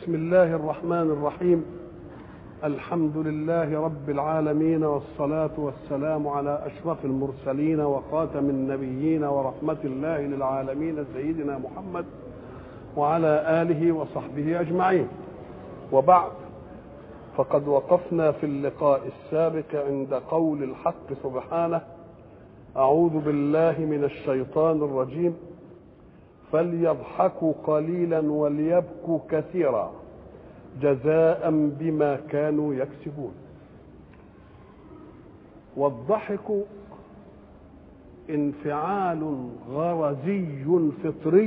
بسم الله الرحمن الرحيم الحمد لله رب العالمين والصلاة والسلام على أشرف المرسلين وخاتم النبيين ورحمة الله للعالمين سيدنا محمد وعلى آله وصحبه أجمعين وبعد فقد وقفنا في اللقاء السابق عند قول الحق سبحانه أعوذ بالله من الشيطان الرجيم فليضحكوا قليلا وليبكوا كثيرا جزاء بما كانوا يكسبون والضحك انفعال غرزي فطري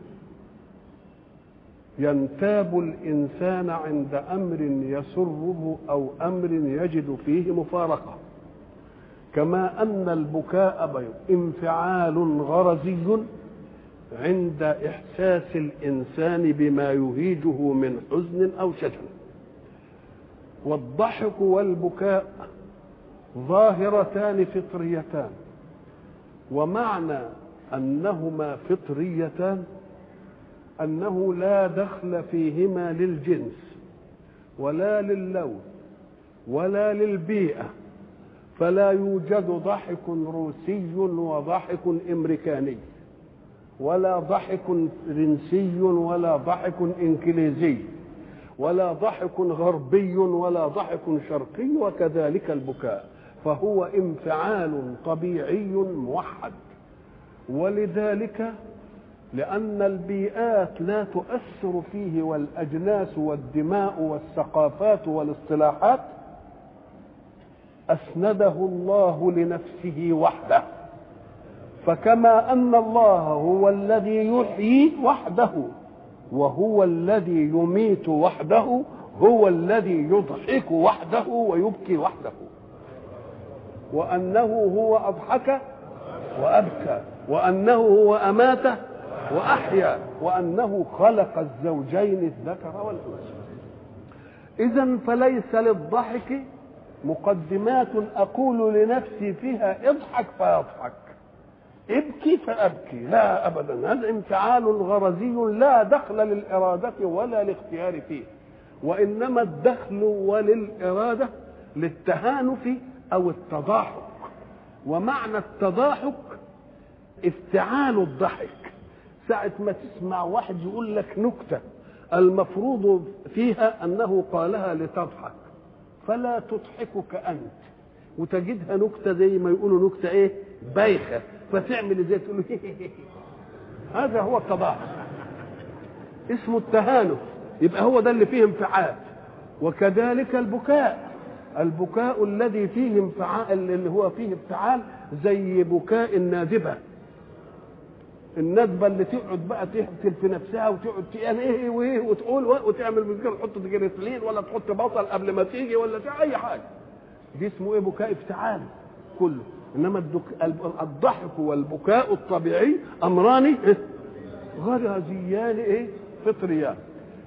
ينتاب الانسان عند امر يسره او امر يجد فيه مفارقه كما ان البكاء انفعال غرزي عند احساس الانسان بما يهيجه من حزن او شجن والضحك والبكاء ظاهرتان فطريتان ومعنى انهما فطريتان انه لا دخل فيهما للجنس ولا للون ولا للبيئه فلا يوجد ضحك روسي وضحك امريكاني ولا ضحك فرنسي ولا ضحك انجليزي ولا ضحك غربي ولا ضحك شرقي وكذلك البكاء فهو انفعال طبيعي موحد ولذلك لأن البيئات لا تؤثر فيه والأجناس والدماء والثقافات والاصطلاحات أسنده الله لنفسه وحده فكما ان الله هو الذي يحيي وحده وهو الذي يميت وحده هو الذي يضحك وحده ويبكي وحده وانه هو اضحك وابكى وانه هو امات واحيا وانه خلق الزوجين الذكر والانثى اذا فليس للضحك مقدمات اقول لنفسي فيها اضحك فيضحك ابكي فابكي لا ابدا هذا انفعال غرزي لا دخل للاراده ولا الاختيار فيه وانما الدخل وللاراده للتهانف او التضاحك ومعنى التضاحك افتعال الضحك ساعة ما تسمع واحد يقول لك نكتة المفروض فيها أنه قالها لتضحك فلا تضحكك أنت وتجدها نكتة زي ما يقولوا نكتة إيه بايخة فتعمل زي تقول هذا هو التضاحك اسمه التهانف يبقى هو ده اللي فيه انفعال وكذلك البكاء البكاء الذي فيه انفعال اللي هو فيه افتعال زي بكاء النادبه الندبه اللي تقعد بقى تقتل في نفسها وتقعد تقول ايه وايه وتقول وتعمل مشكله تحط جريسلين ولا تحط بصل قبل ما تيجي ولا اي حاجه دي اسمه ايه بكاء افتعال كله انما الدك... الضحك والبكاء الطبيعي امران غرزيان ايه فطريان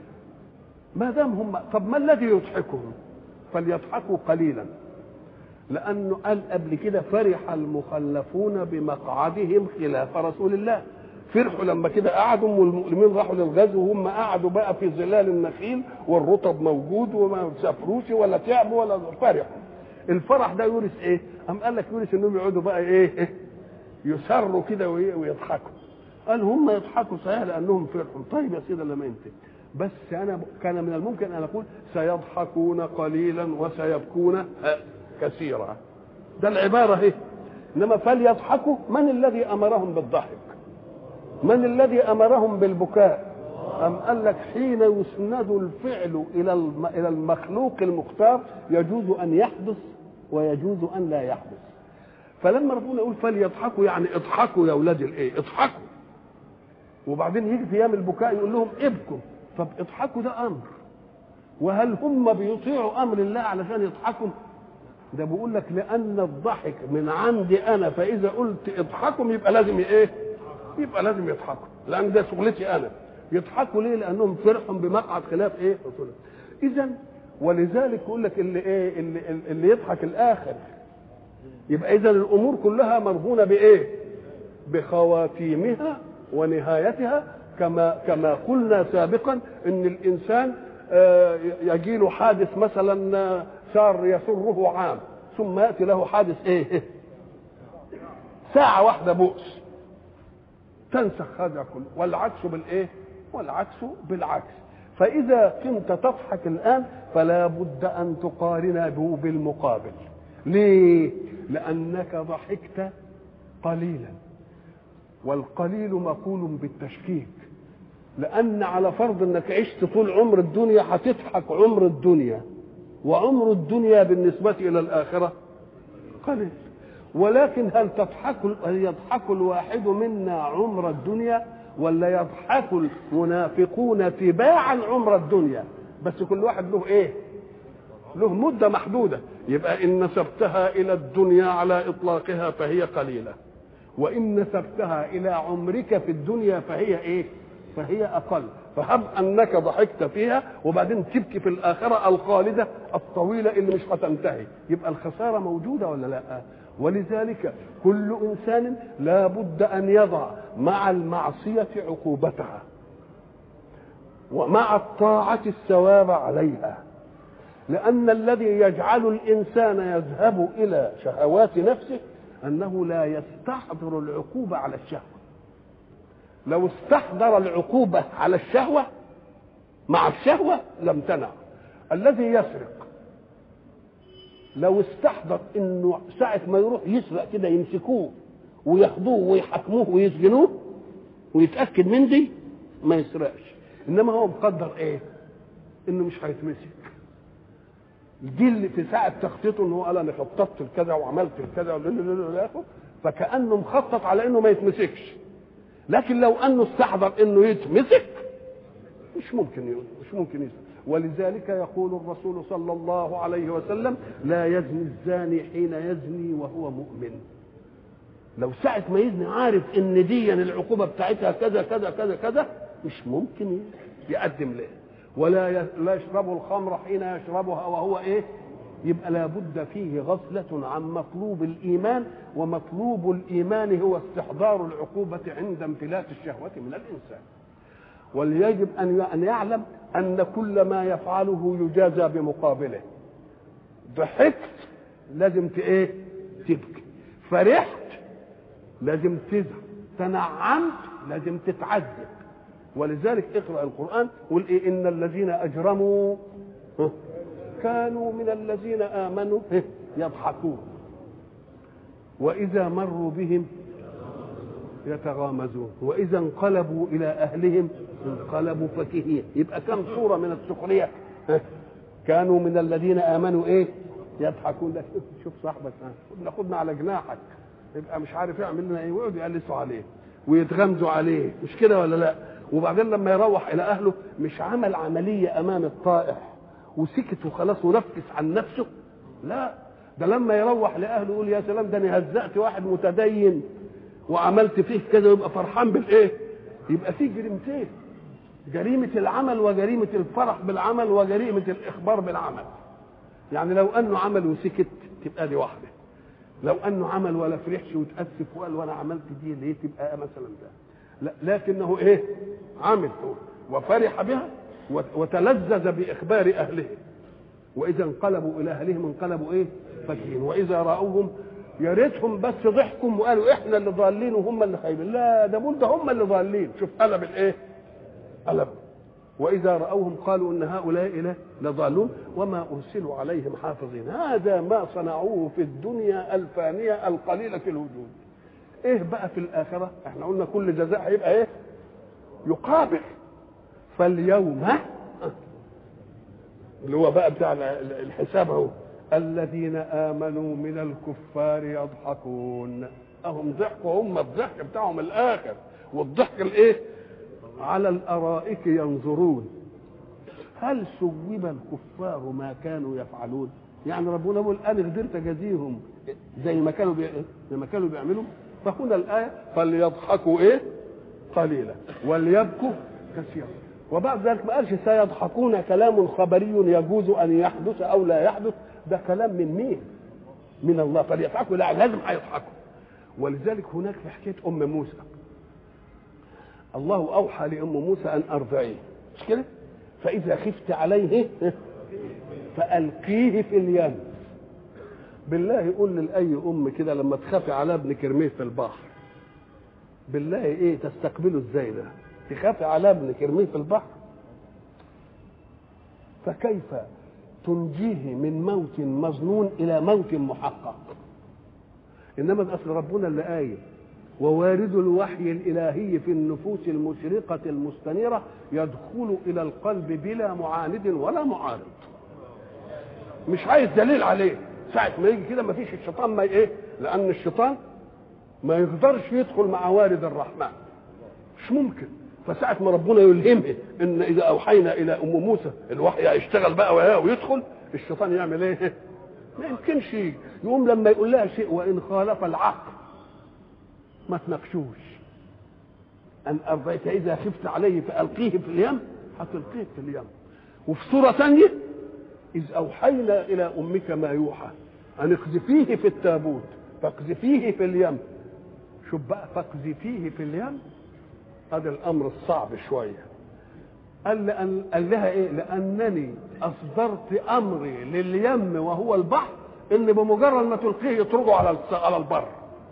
ما دام هم طب ما الذي يضحكهم فليضحكوا قليلا لانه قال قبل كده فرح المخلفون بمقعدهم خلاف رسول الله فرحوا لما كده قعدوا والمؤمنين راحوا للغزو وهم قعدوا بقى في ظلال النخيل والرطب موجود وما سافروش ولا تعبوا ولا فرحوا الفرح ده يورث ايه؟ قام قال لك يورث انهم يقعدوا بقى ايه؟ إيه؟ يسروا كده ويضحكوا. قال هم يضحكوا صحيح لانهم فرحوا، طيب يا سيدي لما انت بس انا كان من الممكن ان اقول سيضحكون قليلا وسيبكون كثيرا. ده العباره اهي. انما فليضحكوا من الذي امرهم بالضحك؟ من الذي امرهم بالبكاء؟ أم قال لك حين يسند الفعل إلى إلى المخلوق المختار يجوز أن يحدث ويجوز أن لا يحدث فلما ربنا يقول فليضحكوا يعني اضحكوا يا أولاد الإيه اضحكوا وبعدين يجي في أيام البكاء يقول لهم ابكوا طب اضحكوا ده أمر وهل هم بيطيعوا أمر الله علشان يضحكوا ده بيقول لك لأن الضحك من عندي أنا فإذا قلت اضحكوا يبقى لازم إيه يبقى لازم يضحكوا لأن ده شغلتي أنا يضحكوا ليه لانهم فرحوا بمقعد خلاف ايه رسوله اذا ولذلك يقول لك اللي ايه اللي, اللي يضحك الاخر يبقى اذا الامور كلها مرهونه بايه بخواتيمها ونهايتها كما كما قلنا سابقا ان الانسان يجي له حادث مثلا صار يسره عام ثم ياتي له حادث ايه ساعة واحدة بؤس تنسخ هذا كله والعكس بالايه والعكس بالعكس فإذا كنت تضحك الآن فلا بد أن تقارن بالمقابل ليه لأنك ضحكت قليلا والقليل مقول بالتشكيك لأن على فرض أنك عشت طول عمر الدنيا هتضحك عمر الدنيا وعمر الدنيا بالنسبة إلى الآخرة قليل ولكن هل تضحك هل يضحك الواحد منا عمر الدنيا ولا يضحك المنافقون تباعا عمر الدنيا بس كل واحد له ايه له مده محدوده يبقى ان نسبتها الى الدنيا على اطلاقها فهي قليله وان نسبتها الى عمرك في الدنيا فهي ايه فهي اقل فهب انك ضحكت فيها وبعدين تبكي في الاخره الخالده الطويله اللي مش هتنتهي يبقى الخساره موجوده ولا لا ولذلك كل انسان لا بد ان يضع مع المعصيه عقوبتها ومع الطاعه الثواب عليها لان الذي يجعل الانسان يذهب الى شهوات نفسه انه لا يستحضر العقوبه على الشهوه لو استحضر العقوبه على الشهوه مع الشهوه لم تنع الذي يسرق لو استحضر انه ساعه ما يروح يسرق كده يمسكوه وياخدوه ويحاكموه ويسجنوه ويتاكد من دي ما يسرقش انما هو مقدر ايه انه مش هيتمسك دي اللي في ساعه تخطيطه ان هو قال انا خططت لكذا وعملت لكذا فكانه مخطط على انه ما يتمسكش لكن لو انه استحضر انه يتمسك مش ممكن مش ممكن يسرق ولذلك يقول الرسول صلى الله عليه وسلم لا يزني الزاني حين يزني وهو مؤمن لو ساعة ما يزني عارف ان دي العقوبة بتاعتها كذا كذا كذا كذا مش ممكن يقدم له ولا لا يشرب الخمر حين يشربها وهو ايه يبقى لابد فيه غفلة عن مطلوب الإيمان ومطلوب الإيمان هو استحضار العقوبة عند امتلاك الشهوة من الإنسان وليجب أن أن يعلم أن كل ما يفعله يجازى بمقابله ضحكت لازم ايه تبكي فرحت لازم تزعل تنعمت لازم تتعذب ولذلك اقرا القران قل إيه ان الذين اجرموا كانوا من الذين امنوا يضحكون واذا مروا بهم يتغامزون واذا انقلبوا الى اهلهم انقلبوا فكهين يبقى كم صوره من السخريه كانوا من الذين امنوا ايه يضحكون ده شوف, شوف صاحبك خدنا خدنا على جناحك يبقى مش عارف يعمل لنا ايه ويقعدوا يقلسوا عليه ويتغمزوا عليه مش كده ولا لا وبعدين لما يروح الى اهله مش عمل عمليه امام الطائع وسكت وخلاص ونفس عن نفسه لا ده لما يروح لاهله يقول يا سلام ده انا هزأت واحد متدين وعملت فيه كذا ويبقى فرحان بالايه يبقى فيه جريمتين جريمة العمل وجريمة الفرح بالعمل وجريمة الإخبار بالعمل يعني لو أنه عمل وسكت تبقى دي واحدة لو أنه عمل ولا فرحش وتأسف وقال وأنا عملت دي ليه تبقى مثلا ده لا لكنه إيه عمل وفرح بها وتلذذ بإخبار أهله وإذا انقلبوا إلى أهلهم انقلبوا إيه فكهين وإذا رأوهم يا ريتهم بس ضحكوا وقالوا احنا اللي ضالين وهم اللي خايبين لا ده بول ده هم اللي ضالين شوف قلب الايه قلب واذا راوهم قالوا ان هؤلاء اله لضالون وما ارسلوا عليهم حافظين هذا ما صنعوه في الدنيا الفانيه القليله الوجود ايه بقى في الاخره احنا قلنا كل جزاء هيبقى ايه يقابل فاليوم اللي هو بقى بتاع الحساب اهو الذين امنوا من الكفار يضحكون اهم ضحكوا هم الضحك بتاعهم الاخر والضحك الايه على الارائك ينظرون هل سوب الكفار ما كانوا يفعلون يعني ربنا بيقول انا قدرت اجازيهم زي ما كانوا بي... زي ما كانوا بيعملوا فهنا الايه فليضحكوا ايه قليلا وليبكوا كثيرا وبعد ذلك ما قالش سيضحكون كلام خبري يجوز ان يحدث او لا يحدث ده كلام من مين؟ من الله فليضحكوا لا لازم هيضحكوا ولذلك هناك في حكايه ام موسى الله اوحى لام موسى ان ارضعيه مش كده؟ فاذا خفت عليه فالقيه في اليم بالله يقول لاي ام كده لما تخافي على ابنك ارميه في البحر بالله ايه تستقبله ازاي ده تخافي على ابنك ارميه في البحر فكيف تنجيه من موت مظنون الى موت محقق انما ده اصل ربنا اللي قايل ووارد الوحي الالهي في النفوس المشرقه المستنيره يدخل الى القلب بلا معاند ولا معارض مش عايز دليل عليه ساعة ما يجي كده ما فيش الشيطان ما ايه لأن الشيطان ما يقدرش يدخل مع وارد الرحمن مش ممكن فساعة ما ربنا يلهمه ان اذا اوحينا الى ام موسى الوحي هيشتغل بقى وياه ويدخل الشيطان يعمل ايه؟ ما يمكنش يجي. يقوم لما يقول لها شيء وان خالف العقل ما تناقشوش ان ارضيت اذا خفت عليه فالقيه في اليم هتلقيه في اليم وفي سوره ثانيه إذ أوحينا إلى أمك ما يوحى أن اقذفيه في التابوت فاقذفيه في اليم شوف بقى فاقذفيه في اليم هذا الأمر الصعب شوية قال, لأن قال لها إيه لأنني أصدرت أمري لليم وهو البحر إن بمجرد ما تلقيه يطرده على على البر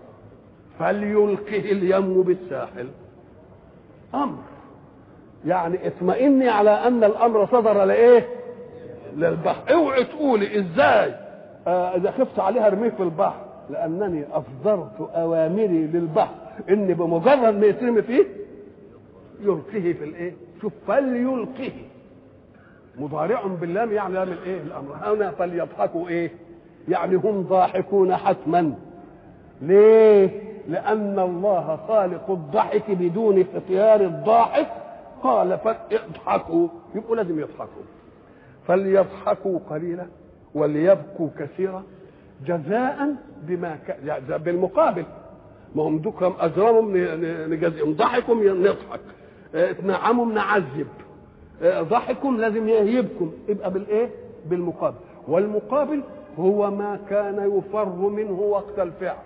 فليلقه اليم بالساحل أمر يعني اطمئني على أن الأمر صدر لإيه للبحر اوعي تقولي ازاي آه اذا خفت عليها ارميه في البحر لانني اصدرت اوامري للبحر ان بمجرد ما يترمي فيه يلقيه في الايه شوف فليلقه مضارع باللام يعني لام الايه الامر هنا فليضحكوا ايه يعني هم ضاحكون حتما ليه لان الله خالق الضحك بدون اختيار الضاحك قال فاضحكوا يبقوا لازم يضحكوا فليضحكوا قليلا وليبكوا كثيرا جزاء بما ك... يعني بالمقابل ما هم دكهم اجرمهم نجزئهم ضحكم نضحك اتنعمهم نعذب ضحكم لازم يبكم يبقى بالايه بالمقابل والمقابل هو ما كان يفر منه وقت الفعل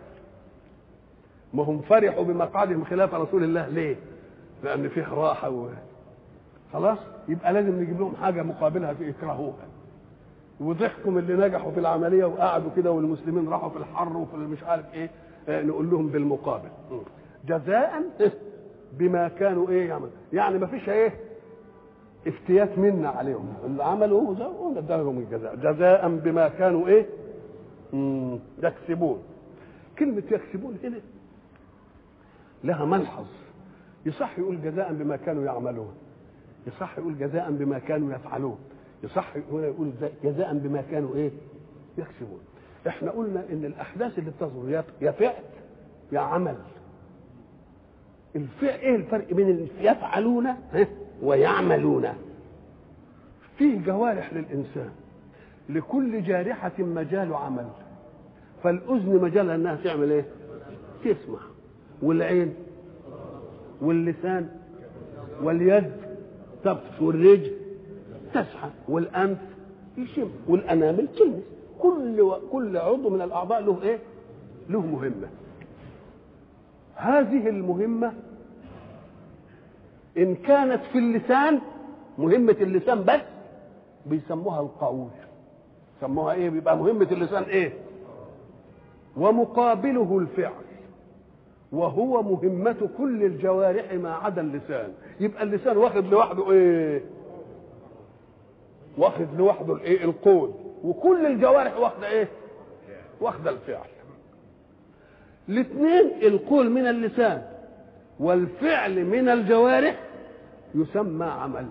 ما هم فرحوا بمقعدهم خلاف رسول الله ليه لان فيه راحه و... خلاص يبقى لازم نجيب لهم حاجه مقابلها في يكرهوها وضحكم اللي نجحوا في العمليه وقعدوا كده والمسلمين راحوا في الحر وفي مش عارف ايه آه نقول لهم بالمقابل جزاء بما كانوا ايه يعمل يعني ما فيش ايه افتيات منا عليهم اللي عملوا ده لهم الجزاء جزاء بما كانوا ايه مم. يكسبون كلمة يكسبون هنا لها ملحظ يصح يقول جزاء بما كانوا يعملون يصح يقول جزاء بما كانوا يفعلون يصح يقول جزاء بما كانوا ايه يكسبون احنا قلنا ان الاحداث اللي بتصدر يا فعل يا عمل الفعل ايه الفرق بين يفعلون ويعملون فيه جوارح للانسان لكل جارحة مجال عمل فالأذن مجالها انها تعمل ايه؟ تسمع والعين واللسان واليد تبطش والرجل تسحب والانف يشم والانامل تلمس كل و... كل عضو من الاعضاء له ايه؟ له مهمه. هذه المهمه ان كانت في اللسان مهمه اللسان بس بيسموها القول. سموها ايه؟ بيبقى مهمه اللسان ايه؟ ومقابله الفعل. وهو مهمة كل الجوارح ما عدا اللسان يبقى اللسان واخد لوحده ايه واخد لوحده الايه القول وكل الجوارح واخده ايه واخده الفعل الاثنين القول من اللسان والفعل من الجوارح يسمى عمل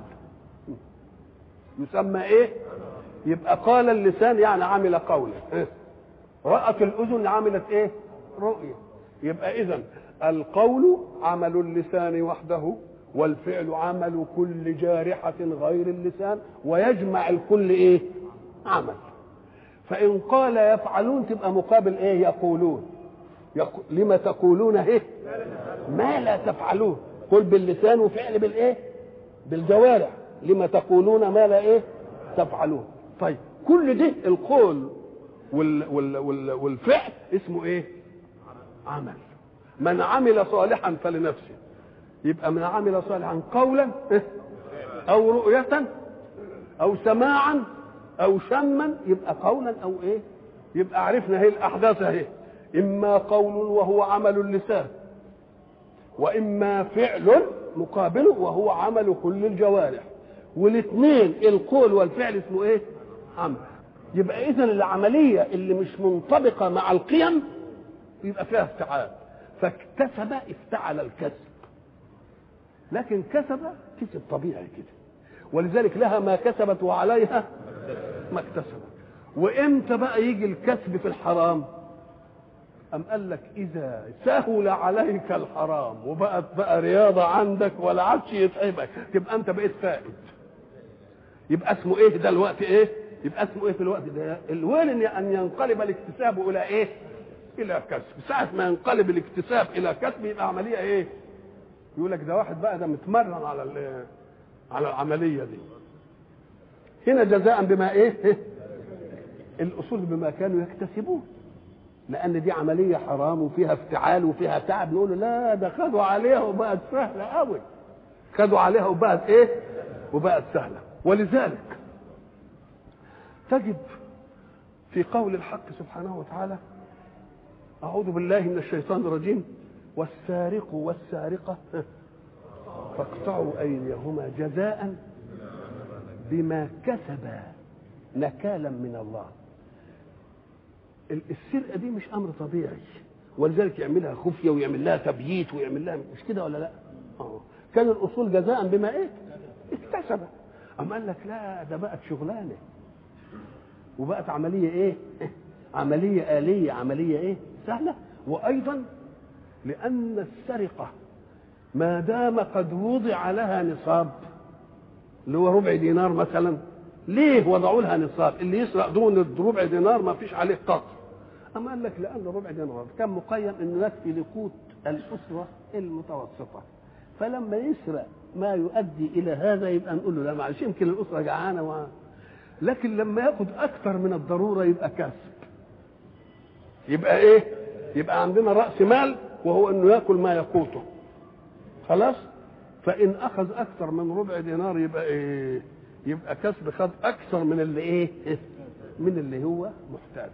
يسمى ايه يبقى قال اللسان يعني عمل قولا إيه؟ رأت الأذن عملت ايه رؤية يبقى اذا القول عمل اللسان وحده والفعل عمل كل جارحة غير اللسان ويجمع الكل ايه عمل فإن قال يفعلون تبقى مقابل ايه يقولون يقول لما تقولون ايه ما لا تفعلون قل باللسان وفعل بالايه بالجوارح لما تقولون ما لا ايه تفعلون طيب كل ده القول وال وال وال والفعل اسمه ايه عمل من عمل صالحا فلنفسه يبقى من عمل صالحا قولا او رؤية او سماعا او شما يبقى قولا او ايه يبقى عرفنا هي الاحداث اهي اما قول وهو عمل اللسان واما فعل مقابله وهو عمل كل الجوارح والاثنين القول والفعل اسمه ايه عمل يبقى اذا العمليه اللي مش منطبقه مع القيم يبقى فيها افتعال فاكتسب افتعل الكسب لكن كسب كسب طبيعي كده ولذلك لها ما كسبت وعليها ما اكتسبت وامتى بقى يجي الكسب في الحرام أم قال لك إذا سهل عليك الحرام وبقت بقى رياضة عندك ولا عادش يتعبك تبقى أنت بقيت فائد يبقى اسمه إيه ده الوقت إيه؟ يبقى اسمه إيه في الوقت ده؟ الوين أن ينقلب الاكتساب إلى إيه؟ إلى كسب، ساعة ما ينقلب الاكتساب إلى كسب يبقى عملية إيه؟ يقول لك ده واحد بقى ده متمرن على على العملية دي. هنا جزاء بما إيه؟ الأصول بما كانوا يكتسبون. لان دي عمليه حرام وفيها افتعال وفيها تعب نقول له لا ده خدوا عليها وبقت سهله قوي خدوا عليها وبقت ايه وبقت سهله ولذلك تجد في قول الحق سبحانه وتعالى اعوذ بالله من الشيطان الرجيم والسارق والسارقه فاقطعوا ايديهما جزاء بما كسبا نكالا من الله السرقه دي مش امر طبيعي ولذلك يعملها خفيه ويعمل لها تبييت ويعمل لها مش كده ولا لا؟ اه كان الاصول جزاء بما ايه؟ اكتسب اما قال لك لا ده بقت شغلانه وبقت عمليه ايه؟ عمليه اليه عمليه ايه؟ سهله وايضا لان السرقه ما دام قد وضع لها نصاب اللي هو ربع دينار مثلا ليه وضعوا لها نصاب اللي يسرق دون ربع دينار ما فيش عليه قطع أما قال لك لأن ربع دينار كان مقيم إنه يكفي لقوت الأسرة المتوسطة فلما يسرق ما يؤدي إلى هذا يبقى نقول له لا معلش يمكن الأسرة جعانة و... لكن لما ياخد أكثر من الضرورة يبقى كسب يبقى إيه؟ يبقى عندنا رأس مال وهو إنه ياكل ما يقوته خلاص؟ فإن أخذ أكثر من ربع دينار يبقى إيه؟ يبقى كسب خد أكثر من اللي إيه؟ من اللي هو محتاجه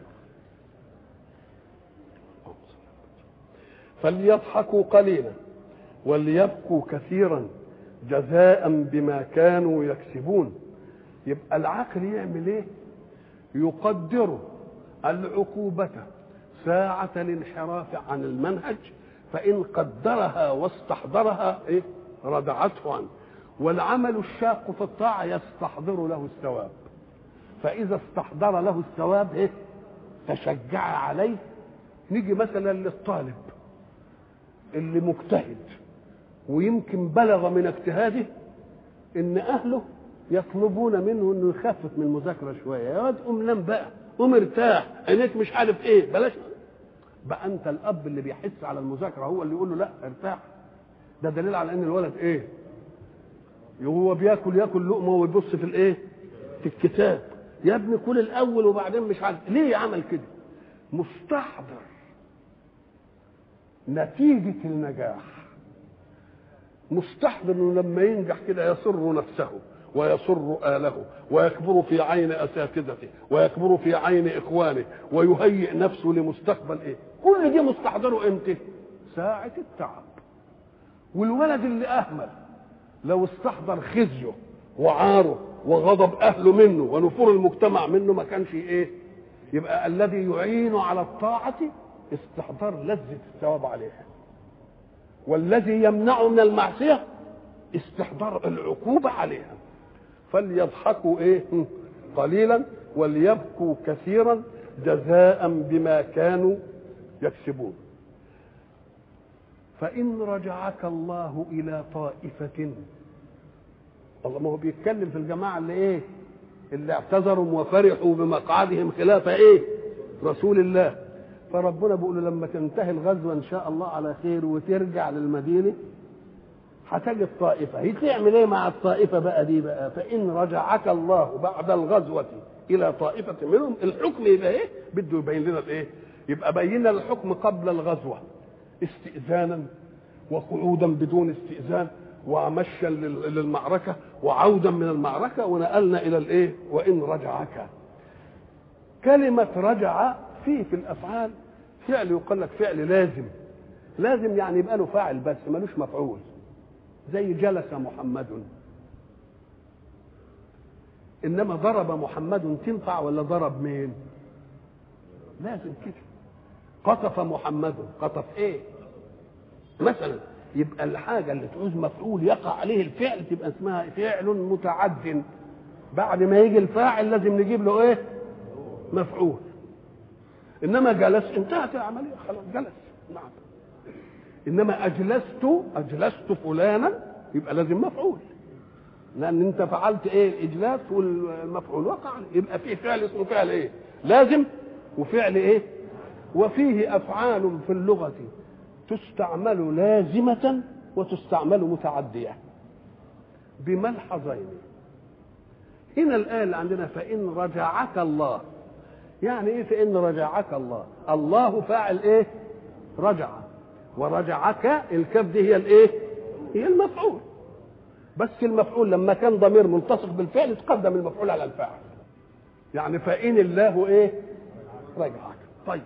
فليضحكوا قليلا وليبكوا كثيرا جزاء بما كانوا يكسبون يبقى العقل يعمل ايه يقدر العقوبة ساعة الانحراف عن المنهج فإن قدرها واستحضرها إيه؟ ردعته عنه والعمل الشاق في الطاعة يستحضر له الثواب فإذا استحضر له الثواب إيه؟ تشجع عليه نيجي مثلا للطالب اللي مجتهد ويمكن بلغ من اجتهاده ان اهله يطلبون منه انه يخفف من المذاكره شويه يا واد قوم نام بقى قوم ارتاح عينيك مش عارف ايه بلاش بقى انت الاب اللي بيحس على المذاكره هو اللي يقول له لا ارتاح ده دليل على ان الولد ايه هو بياكل ياكل لقمه ويبص في الايه في الكتاب يا ابني كل الاول وبعدين مش عارف ليه عمل كده مستحضر نتيجة النجاح مستحضر انه لما ينجح كده يسر نفسه ويسر آله ويكبر في عين أساتذته ويكبر في عين إخوانه ويهيئ نفسه لمستقبل إيه كل دي مستحضره إمتى ساعة التعب والولد اللي أهمل لو استحضر خزيه وعاره وغضب أهله منه ونفور المجتمع منه ما كانش إيه يبقى الذي يعين على الطاعة استحضار لذة الثواب عليها والذي يمنعه من المعصية استحضار العقوبة عليها فليضحكوا ايه قليلا وليبكوا كثيرا جزاء بما كانوا يكسبون فإن رجعك الله إلى طائفة الله ما هو بيتكلم في الجماعة اللي ايه اللي اعتذروا وفرحوا بمقعدهم خلاف ايه رسول الله فربنا بيقول لما تنتهي الغزوه ان شاء الله على خير وترجع للمدينه هتجد طائفه هي تعمل ايه مع الطائفه بقى دي بقى فان رجعك الله بعد الغزوه الى طائفه منهم الحكم يبقى ايه بده يبين لنا الايه يبقى بين لنا الحكم قبل الغزوه استئذانا وقعودا بدون استئذان ومشى لل- للمعركة وعودا من المعركة ونقلنا إلى الإيه وإن رجعك كلمة رجع فيه في الأفعال فعل يقال لك فعل لازم لازم يعني يبقى له فاعل بس ملوش مفعول زي جلس محمد انما ضرب محمد تنفع ولا ضرب مين لازم كده قطف محمد قطف ايه مثلا يبقى الحاجه اللي تعوز مفعول يقع عليه الفعل تبقى اسمها فعل متعد بعد ما يجي الفاعل لازم نجيب له ايه مفعول انما جلس انتهت العمليه خلاص جلس نعم انما اجلست اجلست فلانا يبقى لازم مفعول لان انت فعلت ايه الاجلاس والمفعول وقع عليه. يبقى في فعل اسمه فعل ايه لازم وفعل ايه وفيه افعال في اللغه تستعمل لازمه وتستعمل متعديه بملحظين هنا الايه اللي عندنا فان رجعك الله يعني ايه فان رجعك الله الله فاعل ايه رجع ورجعك الكاف دي هي الايه هي المفعول بس المفعول لما كان ضمير ملتصق بالفعل تقدم المفعول على الفاعل يعني فإن الله ايه رجعك طيب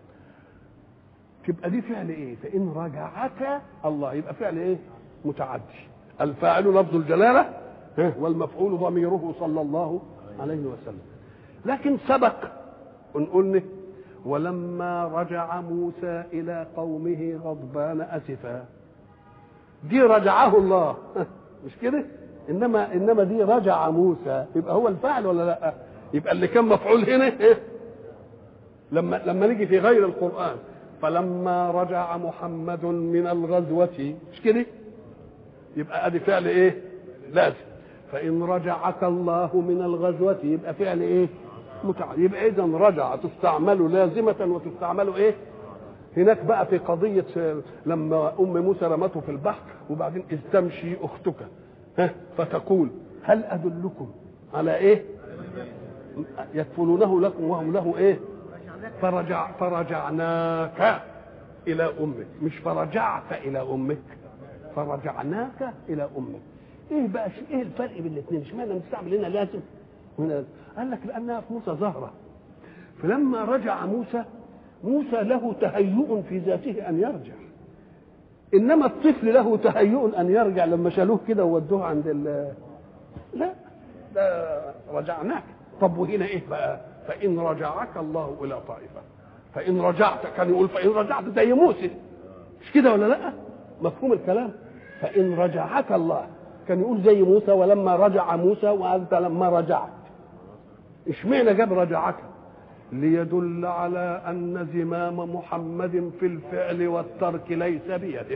تبقى دي فعل ايه فإن رجعك الله يبقى فعل ايه متعدي الفاعل لفظ الجلالة ها، والمفعول ضميره صلى الله عليه وسلم لكن سبق ان قلنا ولما رجع موسى إلى قومه غضبان أسفا دي رجعه الله مش كده انما انما دي رجع موسى يبقى هو الفاعل ولا لا يبقى اللي كان مفعول هنا إيه؟ لما لما نيجي في غير القران فلما رجع محمد من الغزوة مش كده يبقى ادي فعل ايه لازم فان رجعك الله من الغزوة يبقى فعل ايه متع... يبقى اذا رجع تستعمل لازمة وتستعمل ايه هناك بقى في قضية لما أم موسى رمته في البحر وبعدين إذ تمشي أختك ها فتقول هل أدلكم على إيه؟ يكفلونه لكم وهم له إيه؟ فرجع فرجعناك إلى أمك مش فرجعت إلى أمك فرجعناك إلى أمك إيه بقى إيه الفرق بين الاثنين؟ اشمعنى نستعمل هنا لازم وهنا لازم؟ قال لك لأنها في موسى ظاهرة فلما رجع موسى موسى له تهيؤ في ذاته ان يرجع انما الطفل له تهيؤ ان يرجع لما شالوه كده وودوه عند ال لا ده رجعناك طب وهنا ايه بقى فان رجعك الله الى طائفه فان رجعت كان يقول فان رجعت زي موسى مش كده ولا لا مفهوم الكلام فان رجعك الله كان يقول زي موسى ولما رجع موسى وانت لما رجعت اشمعنى جاب رجعك ليدل على ان زمام محمد في الفعل والترك ليس بيده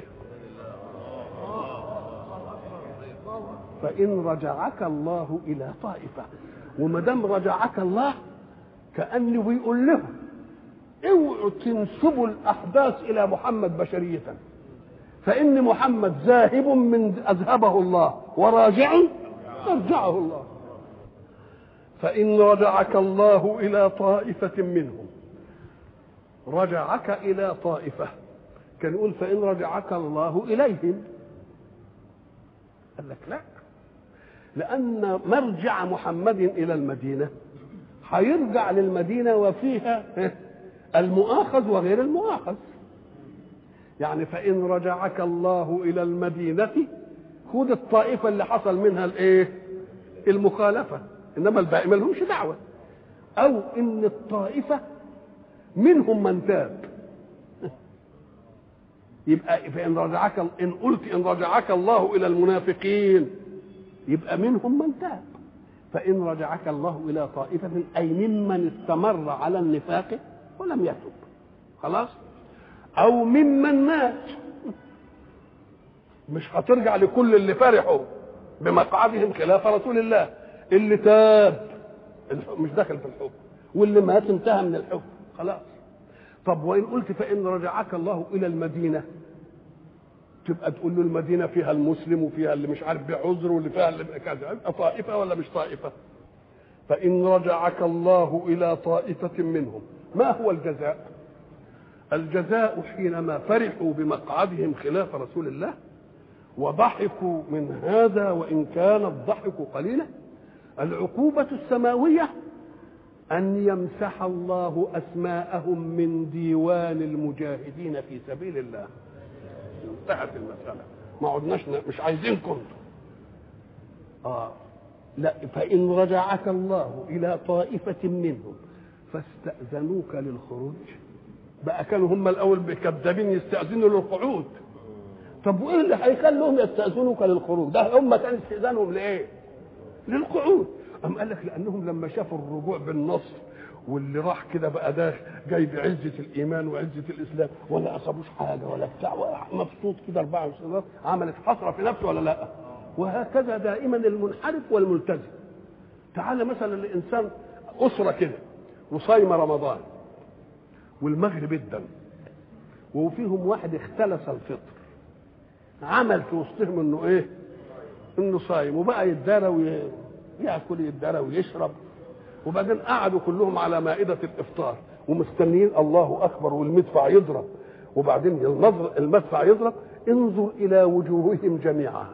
فان رجعك الله الى طائفه وما دام رجعك الله كانه بيقول لهم اوعوا تنسبوا الاحداث الى محمد بشريه فان محمد ذاهب من اذهبه الله وراجع يرجعه الله فإن رجعك الله إلى طائفة منهم رجعك إلى طائفة كان يقول فإن رجعك الله إليهم قال لك لا لأن مرجع محمد إلى المدينة هيرجع للمدينة وفيها المؤاخذ وغير المؤاخذ يعني فإن رجعك الله إلى المدينة خد الطائفة اللي حصل منها الإيه؟ المخالفة انما الباقي ما لهمش دعوه او ان الطائفه منهم من تاب يبقى فان رجعك ان قلت ان رجعك الله الى المنافقين يبقى منهم من تاب فان رجعك الله الى طائفه اي ممن استمر على النفاق ولم يتب خلاص او ممن مات مش هترجع لكل اللي فرحوا بمقعدهم خلاف رسول الله اللي تاب مش داخل في الحكم واللي مات انتهى من الحكم خلاص طب وان قلت فان رجعك الله الى المدينه تبقى تقول له المدينه فيها المسلم وفيها اللي مش عارف بعذر واللي فيها اللي كذا يبقى طائفه ولا مش طائفه فان رجعك الله الى طائفه منهم ما هو الجزاء الجزاء حينما فرحوا بمقعدهم خلاف رسول الله وضحكوا من هذا وإن كان الضحك قليلا العقوبة السماوية أن يمسح الله أسماءهم من ديوان المجاهدين في سبيل الله انتهت المسألة ما عدناش مش عايزينكم آه لا فإن رجعك الله إلى طائفة منهم فاستأذنوك للخروج بقى كانوا هم الأول كذابين يستأذنوا للقعود طب وإيه اللي هيخليهم يستأذنوك للخروج ده هم كان استئذانهم لإيه للقعود أم قال لك لأنهم لما شافوا الرجوع بالنصر واللي راح كده بقى ده جاي بعزة الإيمان وعزة الإسلام ولا أصابوش حاجة ولا بتاع ولا مبسوط كده 24 عملت حسرة في نفسه ولا لا وهكذا دائما المنحرف والملتزم تعال مثلا الإنسان أسرة كده وصايمة رمضان والمغرب الدم وفيهم واحد اختلس الفطر عمل في وسطهم انه ايه انه صايم وبقى يتدارى وياكل يتدارى ويشرب وبعدين قعدوا كلهم على مائدة الإفطار ومستنيين الله أكبر والمدفع يضرب وبعدين النظر المدفع يضرب انظر إلى وجوههم جميعا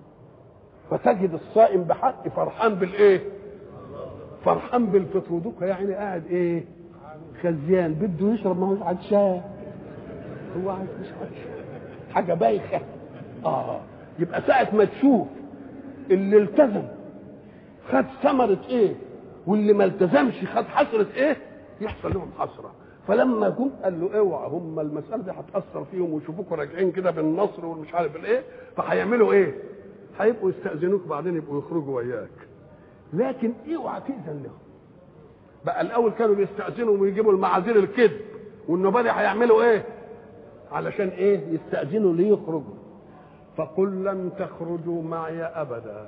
فتجد الصائم بحق فرحان بالإيه؟ فرحان بالفطر ودوك يعني قاعد إيه؟ خزيان بده يشرب ما هوش عطشان هو عايز مش عطشان حاجة بايخة آه يبقى ساعة ما تشوف اللي التزم خد ثمرة إيه؟ واللي ما التزمش خد حسرة ايه يحصل لهم حسرة فلما جم قال له اوعى هم المسألة دي هتأثر فيهم ويشوفوكوا راجعين كده بالنصر والمش عارف الايه فهيعملوا ايه هيبقوا يستأذنوك بعدين يبقوا يخرجوا وياك لكن اوعى تأذن لهم بقى الاول كانوا بيستأذنوا ويجيبوا المعاذير الكذب والنبالي هيعملوا ايه علشان ايه يستأذنوا ليخرجوا فقل لن تخرجوا معي ابدا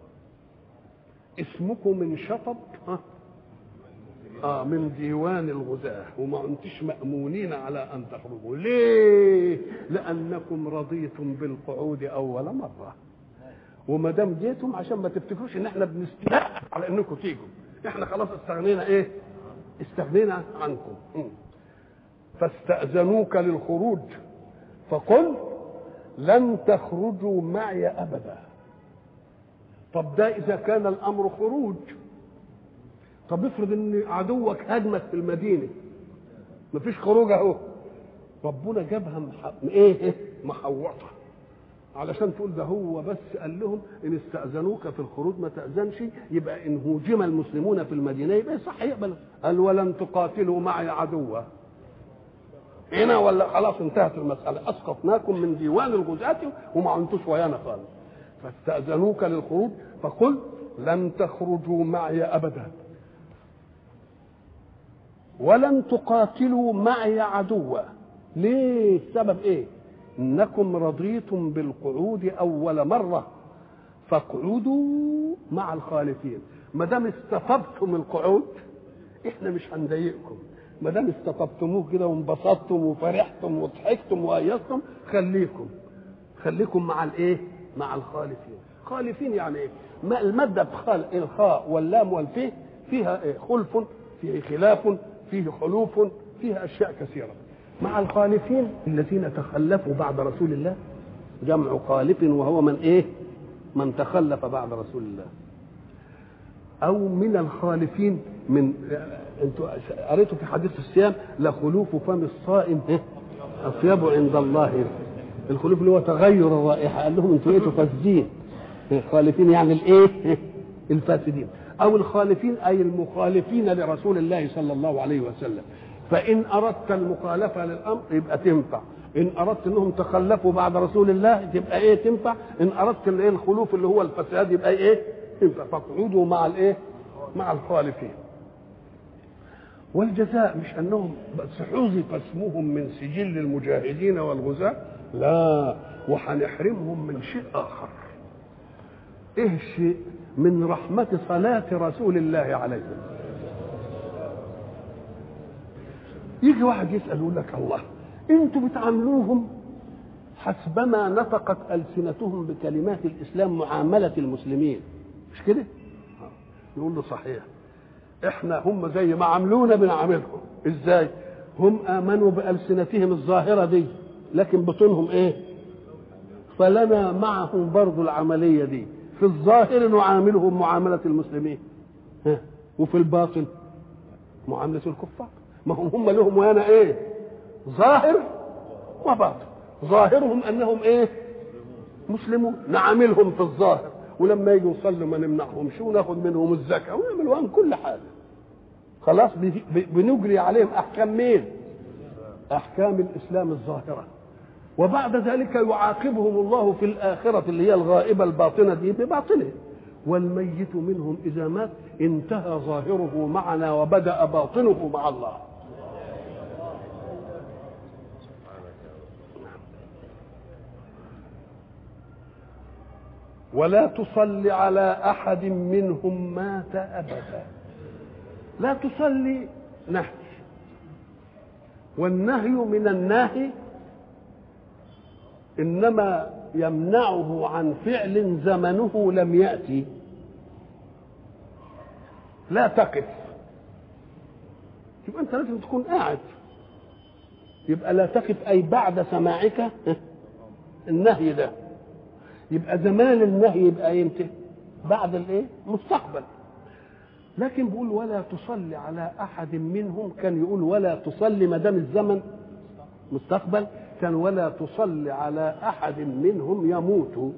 اسمكم من شطب ها آه من ديوان الغزاة وما انتش مأمونين على أن تخرجوا ليه لأنكم رضيتم بالقعود أول مرة وما دام جيتم عشان ما تفتكروش ان احنا بنستناء على انكم تيجوا احنا خلاص استغنينا ايه استغنينا عنكم م. فاستأذنوك للخروج فقل لن تخرجوا معي أبدا طب ده اذا كان الامر خروج طب افرض ان عدوك هاجمك في المدينه مفيش خروج اهو ربنا جابها مح... ايه محوطه علشان تقول ده هو بس قال لهم ان استاذنوك في الخروج ما تاذنش يبقى ان هوجم المسلمون في المدينه يبقى صح يقبل قال ولن تقاتلوا معي عدوا هنا ولا خلاص انتهت المساله اسقطناكم من ديوان الغزاة وما عنتوش ويانا خالص فاستأذنوك للخروج فقل لن تخرجوا معي أبدا ولن تقاتلوا معي عدوا ليه السبب ايه انكم رضيتم بالقعود اول مره فاقعدوا مع الخالفين ما دام استطبتم القعود احنا مش هنضايقكم ما دام استطبتموه كده وانبسطتم وفرحتم وضحكتم وايستم خليكم خليكم مع الايه مع الخالفين خالفين يعني ايه ما المادة بخال الخاء واللام والفيه فيها إيه؟ خلف فيه خلاف فيه خلوف فيها أشياء كثيرة مع الخالفين الذين تخلفوا بعد رسول الله جمع خالف وهو من ايه من تخلف بعد رسول الله او من الخالفين من انتوا قريتوا في حديث الصيام لخلوف فم الصائم اطيب عند الله الخلوف اللي هو تغير الرائحه قال لهم انتوا ايه فاسدين خالفين يعني الايه الفاسدين او الخالفين اي المخالفين لرسول الله صلى الله عليه وسلم فان اردت المخالفه للامر يبقى تنفع ان اردت انهم تخلفوا بعد رسول الله تبقى ايه تنفع ان اردت الايه الخلوف اللي هو الفساد يبقى ايه تنفع فاقعدوا مع الايه مع الخالفين والجزاء مش انهم بس حذف اسمهم من سجل المجاهدين والغزاة لا وهنحرمهم من شيء اخر ايه الشيء من رحمة صلاة رسول الله عليه يجي واحد يسأل يقول لك الله انتوا بتعاملوهم حسبما نطقت ألسنتهم بكلمات الإسلام معاملة المسلمين مش كده يقول له صحيح احنا هم زي ما عملونا بنعاملهم ازاي هم امنوا بألسنتهم الظاهرة دي لكن بطونهم ايه فلنا معهم برضو العملية دي في الظاهر نعاملهم معاملة المسلمين ها وفي الباطن معاملة الكفار ما هم هم لهم وانا ايه ظاهر وباطن ظاهرهم انهم ايه مسلمون نعاملهم في الظاهر ولما يجوا يصلوا ما نمنعهمش وناخد منهم الزكاه ونعمل وان كل حاجه خلاص بنجري عليهم احكام مين احكام الاسلام الظاهره وبعد ذلك يعاقبهم الله في الاخره اللي هي الغائبه الباطنه دي بباطنه والميت منهم اذا مات انتهى ظاهره معنا وبدا باطنه مع الله ولا تصل على احد منهم مات ابدا لا تصلي نهي والنهي من الناهي انما يمنعه عن فعل زمنه لم ياتي لا تقف يبقى انت لازم تكون قاعد يبقى لا تقف اي بعد سماعك النهي ده يبقى زمان النهي يبقى امتى بعد الايه مستقبل لكن بيقول ولا تصلي على احد منهم كان يقول ولا تصلي ما دام الزمن مستقبل كان ولا تصلي على احد منهم يموت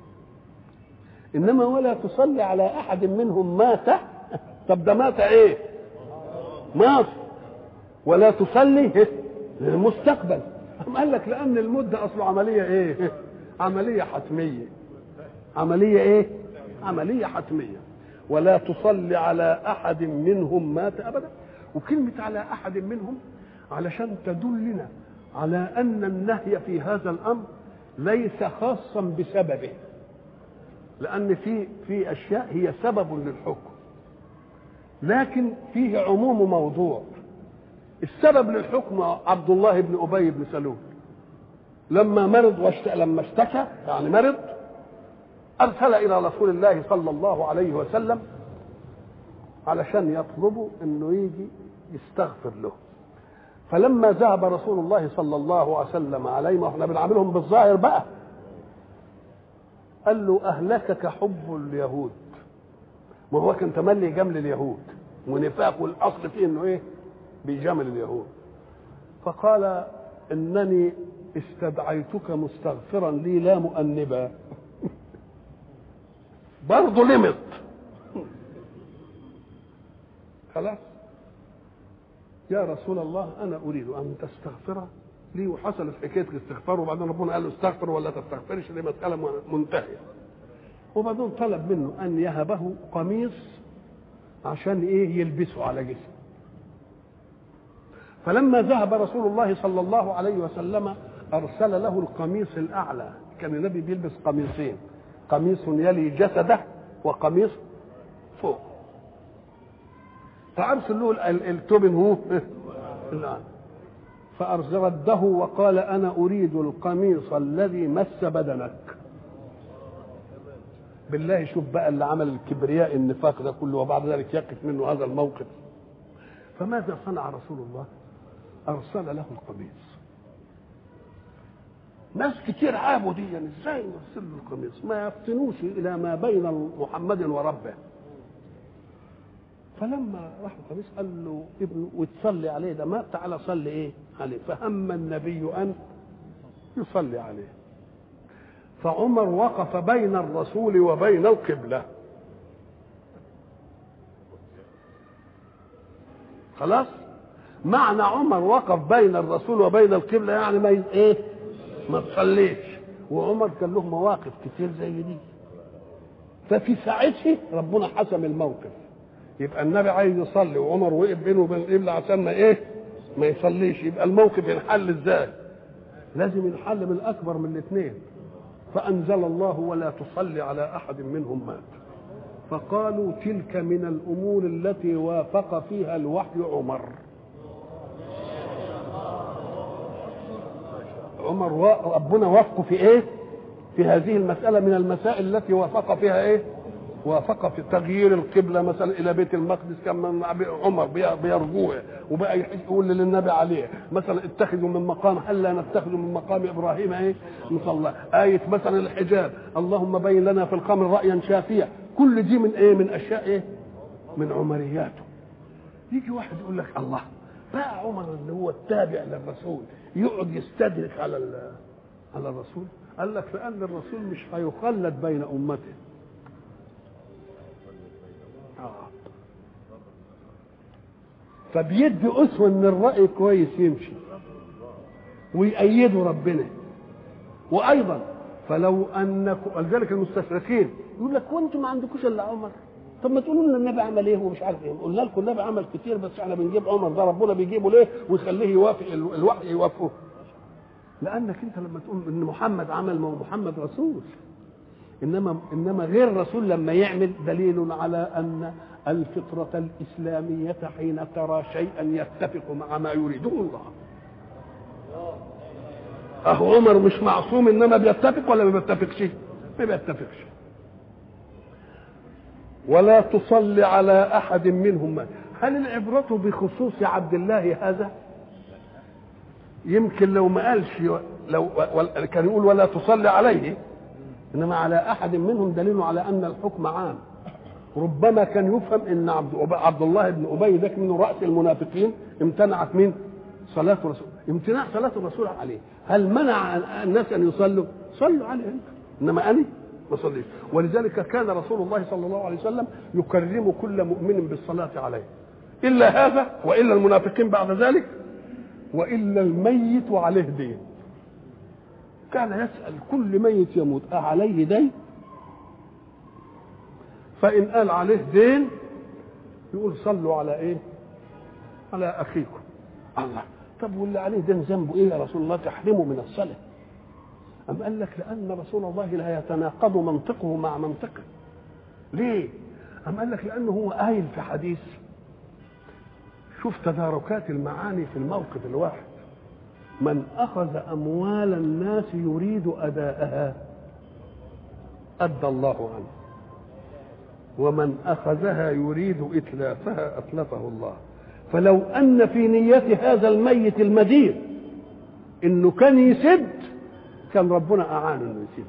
انما ولا تصلي على احد منهم مات طب ده مات ايه مات ولا تصلي مستقبل قال لك لان المده اصله عمليه ايه عمليه حتميه عمليه ايه عمليه حتميه ولا تصلي على احد منهم مات ابدا وكلمه على احد منهم علشان تدلنا على ان النهي في هذا الامر ليس خاصا بسببه لان في في اشياء هي سبب للحكم لكن فيه عموم موضوع السبب للحكم عبد الله بن ابي بن سلول لما مرض واشت... لما اشتكى يعني مرض ارسل الى رسول الله صلى الله عليه وسلم علشان يطلبوا انه يجي يستغفر له فلما ذهب رسول الله صلى الله عليه وسلم عليه ما احنا بنعاملهم بالظاهر بقى قال له اهلكك حب اليهود ما هو كان تملي جمل اليهود ونفاق والاصل فيه انه ايه بيجامل اليهود فقال انني استدعيتك مستغفرا لي لا مؤنبا برضه لمط خلاص يا رسول الله انا اريد ان تستغفر لي وحصلت حكايه الاستغفار وبعدين ربنا قال له استغفر ولا تستغفرش دي مساله منتهيه وبعدين طلب منه ان يهبه قميص عشان ايه يلبسه على جسمه فلما ذهب رسول الله صلى الله عليه وسلم ارسل له القميص الاعلى كان النبي بيلبس قميصين قميص يلي جسده وقميص فوق فارسل له التوبن هو الان فارسل رده وقال انا اريد القميص الذي مس بدنك بالله شوف بقى اللي عمل الكبرياء النفاق ده كله وبعد ذلك يقف منه هذا الموقف فماذا صنع رسول الله ارسل له القميص ناس كتير عابوا دي يعني ازاي يرسل له القميص ما يفتنوش الى ما بين محمد وربه فلما راح القميص قال له ابنه وتصلي عليه ده مات تعالى صلي ايه عليه فهم النبي ان يصلي عليه فعمر وقف بين الرسول وبين القبله خلاص معنى عمر وقف بين الرسول وبين القبله يعني ما ايه ما تصليش وعمر كان له مواقف كتير زي دي ففي ساعتها ربنا حسم الموقف يبقى النبي عايز يصلي وعمر وقف بينه وبين القبله عشان ما ايه ما يصليش يبقى الموقف ينحل ازاي لازم ينحل من الاكبر من الاثنين فانزل الله ولا تصلي على احد منهم مات فقالوا تلك من الامور التي وافق فيها الوحي عمر عمر ربنا وافقه في ايه في هذه المسألة من المسائل التي وافق فيها ايه وافق في تغيير القبله مثلا الى بيت المقدس كان من عمر بي- بيرجوه وبقى يقول للنبي عليه مثلا اتخذوا من مقام هلا نتخذ من مقام ابراهيم ايه مصلى ايه مثلا الحجاب اللهم بين لنا في الخمر رايا شافيا كل دي من ايه من اشياء ايه من عمرياته يجي واحد يقول لك الله بقى عمر اللي هو التابع للرسول يقعد يستدرك على ال- على الرسول قال لك لان الرسول مش هيخلد بين امته آه. فبيدي اسوه ان الراي كويس يمشي ويأيده ربنا وايضا فلو انكم ولذلك المستشرقين يقول لك وانتم ما عندكوش الا عمر طب ما تقولوا لنا النبي عمل ايه ومش عارف ايه قلنا لكم النبي عمل كتير بس احنا بنجيب عمر ده ربنا بيجيبه ليه ويخليه يوافق ال- الوحي يوافقه لانك انت لما تقول ان محمد عمل ما هو محمد رسول انما انما غير الرسول لما يعمل دليل على ان الفطرة الإسلامية حين ترى شيئا يتفق مع ما يريده الله أهو عمر مش معصوم إنما بيتفق ولا ما بيتفقش؟ ما بيتفقش ولا تصلي على أحد منهم مات. هل العبرة بخصوص عبد الله هذا؟ يمكن لو ما قالش لو كان يقول ولا تصلي عليه انما على احد منهم دليل على ان الحكم عام ربما كان يفهم ان عبد عبد الله بن ابي ذاك من راس المنافقين امتنعت من صلاه الرسول امتناع صلاه الرسول عليه هل منع الناس ان يصلوا صلوا عليه انت انما انا ما صليش ولذلك كان رسول الله صلى الله عليه وسلم يكرم كل مؤمن بالصلاه عليه الا هذا والا المنافقين بعد ذلك والا الميت وعليه دين كان يسال كل ميت يموت أعليه دين فإن قال عليه دين يقول صلوا على إيه على أخيكم الله طب واللي عليه دين ذنبه إيه يا رسول الله تحرمه من الصلاة أم قال لك لأن رسول الله لا يتناقض منطقه مع منطقه ليه أم قال لك لأنه هو قايل في حديث شوف تداركات المعاني في الموقف الواحد من أخذ أموال الناس يريد أداءها أدى الله عنه ومن أخذها يريد إتلافها أتلفه الله فلو أن في نية هذا الميت المدين إنه كان يسد كان ربنا أعانه إنه يسد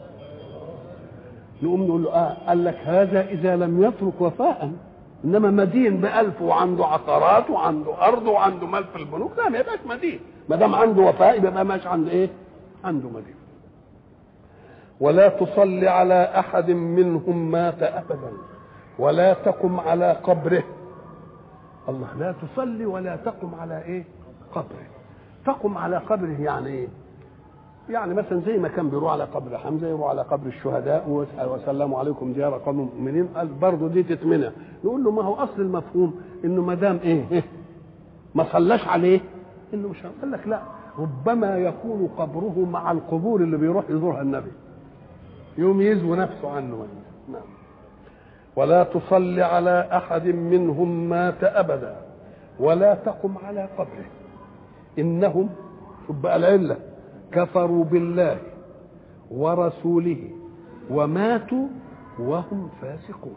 نقوم نقول له آه قال لك هذا إذا لم يترك وفاء إنما مدين بألف وعنده عقارات وعنده أرض وعنده مال في البنوك لا ما يبقاش مدين ما دام عنده وفاء يبقى ماشي عنده إيه؟ عنده مدين ولا تصل على احد منهم مات ابدا ولا تقم على قبره الله لا تصلي ولا تقم على ايه قبره تقم على قبره يعني ايه يعني مثلا زي ما كان بيروح على قبر حمزه يروح على قبر الشهداء وسلموا عليكم ديار قوم المؤمنين قال برضه دي تتمنع نقول له ما هو اصل المفهوم انه ما دام ايه ما صلاش عليه انه مش قال لك لا ربما يكون قبره مع القبور اللي بيروح يزورها النبي يوم يزوي نفسه عنه نعم ولا تصل على احد منهم مات ابدا ولا تقم على قبره انهم شوف بقى العله كفروا بالله ورسوله وماتوا وهم فاسقون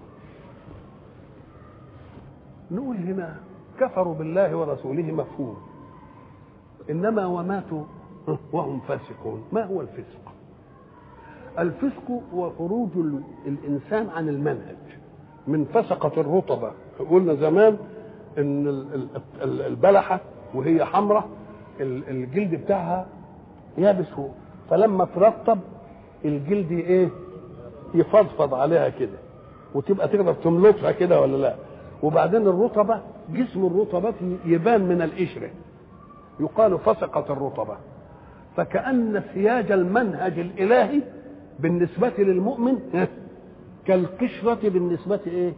نقول هنا كفروا بالله ورسوله مفهوم انما وماتوا وهم فاسقون ما هو الفسق الفسق هو خروج الانسان عن المنهج من فسقة الرطبة قلنا زمان ان البلحة وهي حمراء الجلد بتاعها يابس فوق فلما ترطب الجلد ايه يفضفض عليها كده وتبقى تقدر تملطها كده ولا لا وبعدين الرطبة جسم الرطبة يبان من القشرة يقال فسقة الرطبة فكأن سياج المنهج الإلهي بالنسبة للمؤمن كالقشرة بالنسبة إيه؟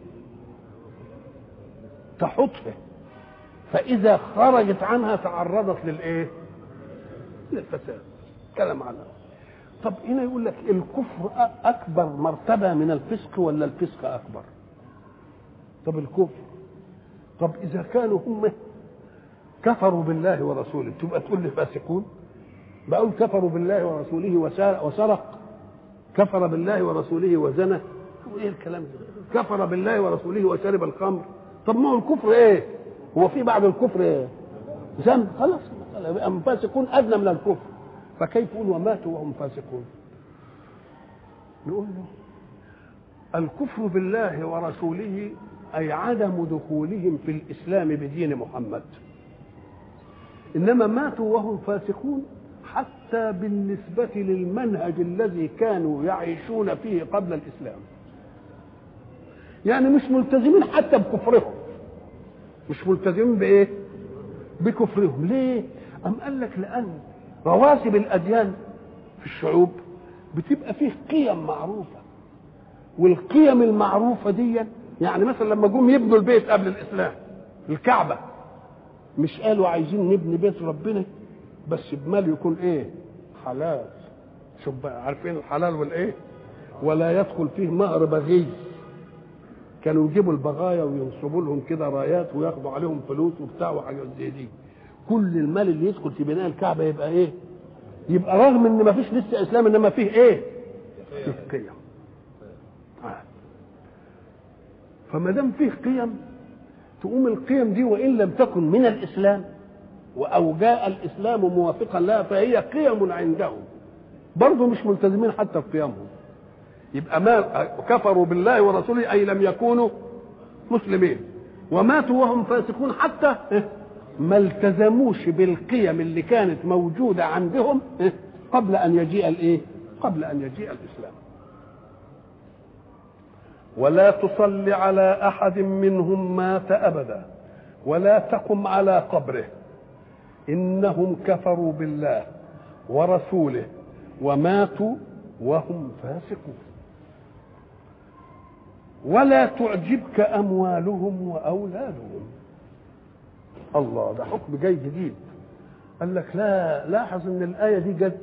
تحطه فإذا خرجت عنها تعرضت للإيه؟ للفساد كلام على طب هنا يقول لك الكفر أكبر مرتبة من الفسق ولا الفسق أكبر؟ طب الكفر طب إذا كانوا هم كفروا بالله ورسوله تبقى تقول لي فاسقون؟ بقول كفروا بالله ورسوله وسرق كفر بالله ورسوله وزنى ايه الكلام ده كفر بالله ورسوله وشرب الخمر طب ما هو الكفر ايه هو في بعد الكفر ايه ذنب خلاص يبقى فاسقون ادنى من الكفر فكيف يقول وماتوا وهم فاسقون نقول له الكفر بالله ورسوله اي عدم دخولهم في الاسلام بدين محمد انما ماتوا وهم فاسقون حتى بالنسبه للمنهج الذي كانوا يعيشون فيه قبل الاسلام يعني مش ملتزمين حتى بكفرهم مش ملتزمين بايه بكفرهم ليه ام قال لك لان رواسب الاديان في الشعوب بتبقى فيه قيم معروفه والقيم المعروفه دي يعني مثلا لما جم يبنوا البيت قبل الاسلام الكعبه مش قالوا عايزين نبني بيت ربنا بس بمال يكون ايه حلال شوف بقى عارفين الحلال والايه ولا يدخل فيه مهر بغي كانوا يجيبوا البغايا وينصبوا لهم كده رايات وياخدوا عليهم فلوس وبتاع وحاجات زي دي كل المال اللي يدخل في بناء الكعبه يبقى ايه يبقى رغم ان ما فيش لسه اسلام انما فيه ايه فيه قيم آه. فما دام فيه قيم تقوم القيم دي وان لم تكن من الاسلام او جاء الاسلام موافقا لها فهي قيم عندهم برضه مش ملتزمين حتى بقيمهم يبقى ما كفروا بالله ورسوله اي لم يكونوا مسلمين وماتوا وهم فاسقون حتى ما التزموش بالقيم اللي كانت موجوده عندهم قبل ان يجيء الايه؟ قبل ان يجيء الاسلام. ولا تصل على احد منهم مات ابدا ولا تقم على قبره انهم كفروا بالله ورسوله وماتوا وهم فاسقون ولا تعجبك اموالهم واولادهم الله ده حكم جاي جديد قال لك لا لاحظ ان الايه دي جت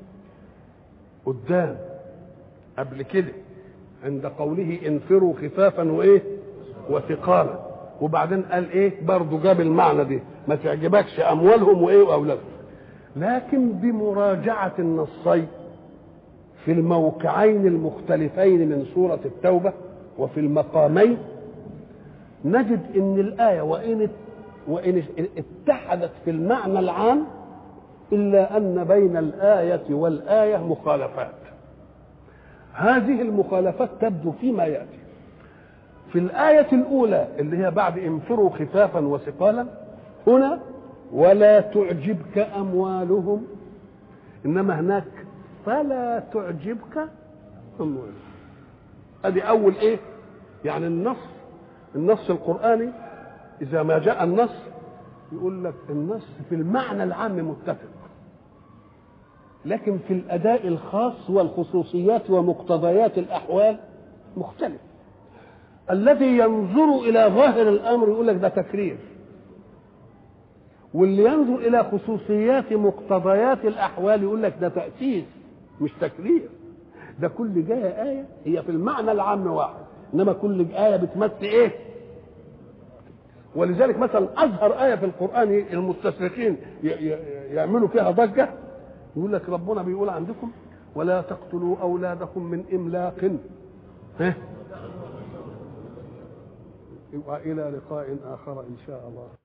قدام قبل كده عند قوله انفروا خفافا وايه وثقالا وبعدين قال ايه برضه جاب المعنى دي ما تعجبكش اموالهم وايه واولادهم لكن بمراجعه النصين في الموقعين المختلفين من سوره التوبه وفي المقامين نجد ان الايه وان وان اتحدت في المعنى العام الا ان بين الايه والايه مخالفات هذه المخالفات تبدو فيما ياتي في الايه الاولى اللي هي بعد انفروا خفافا وثقالا هنا ولا تعجبك اموالهم انما هناك فلا تعجبك اموالهم ادي اول ايه يعني النص النص القراني اذا ما جاء النص يقول لك النص في المعنى العام متفق لكن في الاداء الخاص والخصوصيات ومقتضيات الاحوال مختلف الذي ينظر الى ظاهر الامر يقول لك ده تكرير واللي ينظر الى خصوصيات مقتضيات الاحوال يقول لك ده تاسيس مش تكرير ده كل جايه ايه هي في المعنى العام واحد انما كل ايه بتمثل ايه ولذلك مثلا اظهر ايه في القران المستشرقين يعملوا فيها ضجه يقول لك ربنا بيقول عندكم ولا تقتلوا اولادكم من املاق ها والى لقاء اخر ان شاء الله